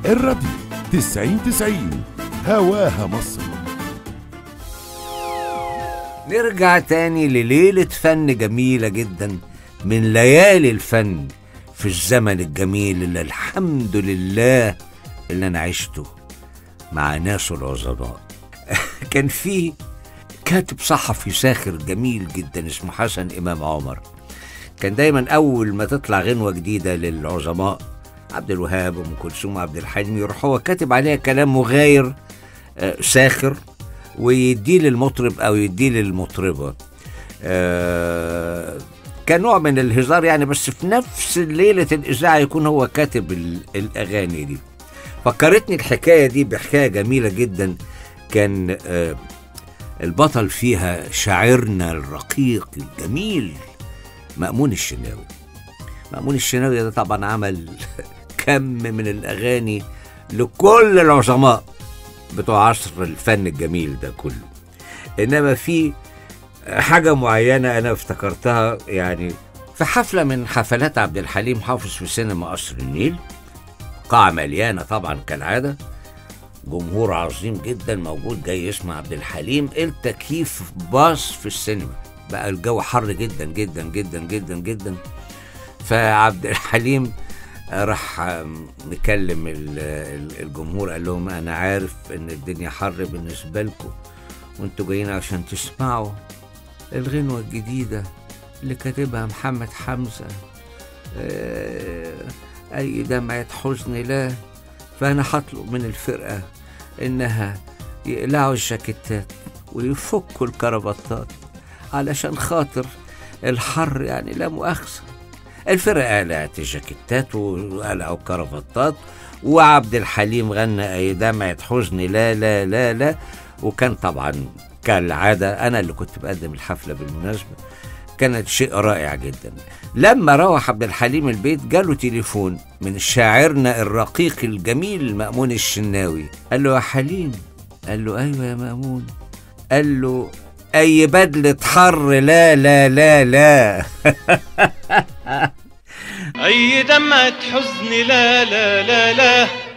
الراديو تسعين تسعين هواها مصر نرجع تاني لليلة فن جميلة جدا من ليالي الفن في الزمن الجميل اللي الحمد لله اللي أنا عشته مع ناس العظماء كان في كاتب صحفي ساخر جميل جدا اسمه حسن إمام عمر كان دايما أول ما تطلع غنوة جديدة للعظماء عبد الوهاب وأم كلثوم وعبد الحليم يروح هو كاتب عليها كلام مغاير آه، ساخر ويديه للمطرب او يديه للمطربه آه، كنوع من الهزار يعني بس في نفس ليله الاذاعه يكون هو كاتب ال- الاغاني دي فكرتني الحكايه دي بحكايه جميله جدا كان آه، البطل فيها شاعرنا الرقيق الجميل مأمون الشناوي مأمون الشناوي ده طبعا عمل كم من الأغاني لكل العظماء بتوع عصر الفن الجميل ده كله انما في حاجه معينه انا افتكرتها يعني في حفله من حفلات عبد الحليم حافظ في سينما قصر النيل قاعه مليانه طبعا كالعاده جمهور عظيم جدا موجود جاي يسمع عبد الحليم التكييف باص في السينما بقى الجو حر جدا جدا جدا جدا جدا فعبد الحليم راح مكلم ال- ال- الجمهور قال لهم انا عارف ان الدنيا حر بالنسبه لكم وانتوا جايين عشان تسمعوا الغنوه الجديده اللي كاتبها محمد حمزه آه، اي دمعه حزن لا فانا هطلب من الفرقه انها يقلعوا الجاكيتات ويفكوا الكرافتات علشان خاطر الحر يعني لا مؤاخذه الفرقة قلعت الجاكيتات وقلعوا الكرافتات وعبد الحليم غنى أي دمعة حزن لا لا لا لا وكان طبعا كالعادة أنا اللي كنت بقدم الحفلة بالمناسبة كانت شيء رائع جدا لما روح عبد الحليم البيت جاله تليفون من شاعرنا الرقيق الجميل مأمون الشناوي قال له يا حليم قال له أيوة يا مأمون قال له أي بدلة حر لا لا لا لا أي دمعة حزن لا لا لا لا